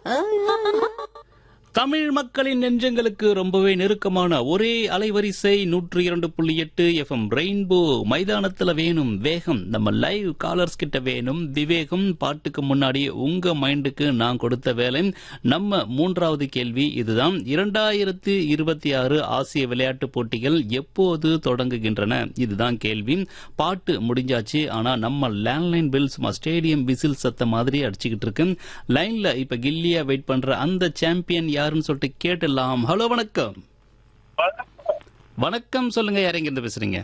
தமிழ் மக்களின் நெஞ்சங்களுக்கு ரொம்பவே நெருக்கமான ஒரே அலைவரிசை நூற்றி இரண்டு புள்ளி எட்டு எஃப்எம் ரெயின்போ மைதானத்துல வேணும் வேகம் நம்ம லைவ் காலர்ஸ் கிட்ட வேணும் விவேகம் பாட்டுக்கு முன்னாடி உங்க மைண்டுக்கு நான் கொடுத்த வேலை நம்ம மூன்றாவது கேள்வி இதுதான் இரண்டாயிரத்து இருபத்தி ஆறு ஆசிய விளையாட்டுப் போட்டிகள் எப்போது தொடங்குகின்றன இதுதான் கேள்வி பாட்டு முடிஞ்சாச்சு ஆனா நம்ம லேண்ட்லைன் பில் சும்மா ஸ்டேடியம் விசில் சத்த மாதிரி அடிச்சுக்கிட்டு இருக்கு லைன்ல இப்ப கில்லியா வெயிட் பண்ற அந்த சாம்பியன் யாருன்னு சொல்லிட்டு கேட்டுடலாம் ஹலோ வணக்கம் வணக்கம் சொல்லுங்க யார் எங்க இருந்து பேசுறீங்க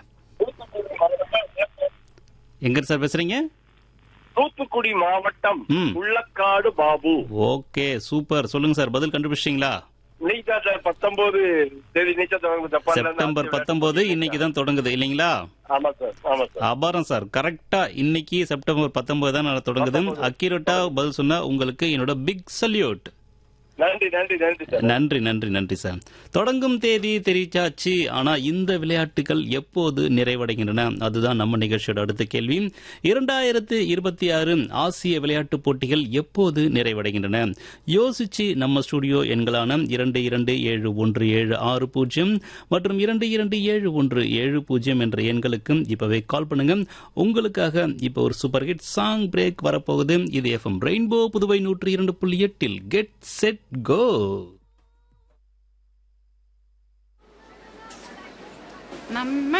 எங்க சார் பேசுறீங்க தூத்துக்குடி மாவட்டம் ம். உள்ளக்காடு பாபு ஓகே சூப்பர் சொல்லுங்க சார் பதில் கண்டுபிடிச்சிட்டீங்களா இன்னைக்கு தான் சார் பத்தொன்பது தேதி நீச்சல் தொடங்கும் ஜப்பான்ல இருந்து செப்டம்பர் ஆசிய பத்தொன்பது இன்னைக்கு தான் தொடங்குது இல்லைங்களா ஆமா சார் ஆமா சார் அபாரம் சார் கரெக்டா இன்னைக்கு செப்டம்பர் பத்தொன்பது தான் நான் தொடங்குது அக்யூரேட்டா பதில் சொன்னா உங்களுக்கு என்னோட பிக் சல்யூட் நன்றி நன்றி நன்றி சார் நன்றி நன்றி நன்றி சார் தொடங்கும் தேதி தெரிவிச்சாச்சு ஆனா இந்த விளையாட்டுகள் எப்போது நிறைவடைகின்றன அதுதான் நம்ம நிகழ்ச்சியோட அடுத்த கேள்வி இரண்டாயிரத்து இருபத்தி ஆறு ஆசிய விளையாட்டுப் போட்டிகள் எப்போது நிறைவடைகின்றன யோசிச்சு நம்ம ஸ்டுடியோ எண்களான இரண்டு இரண்டு ஏழு ஒன்று ஏழு ஆறு பூஜ்ஜியம் மற்றும் இரண்டு இரண்டு ஏழு ஒன்று ஏழு பூஜ்ஜியம் என்ற எண்களுக்கு இப்பவே கால் பண்ணுங்க உங்களுக்காக இப்போ ஒரு சூப்பர் ஹிட் சாங் பிரேக் வரப்போகுது இது எஃப்எம் ரெயின்போ புதுவை நூற்றி இரண்டு புள்ளி எட்டில் கெட் செட் கோ நம்ம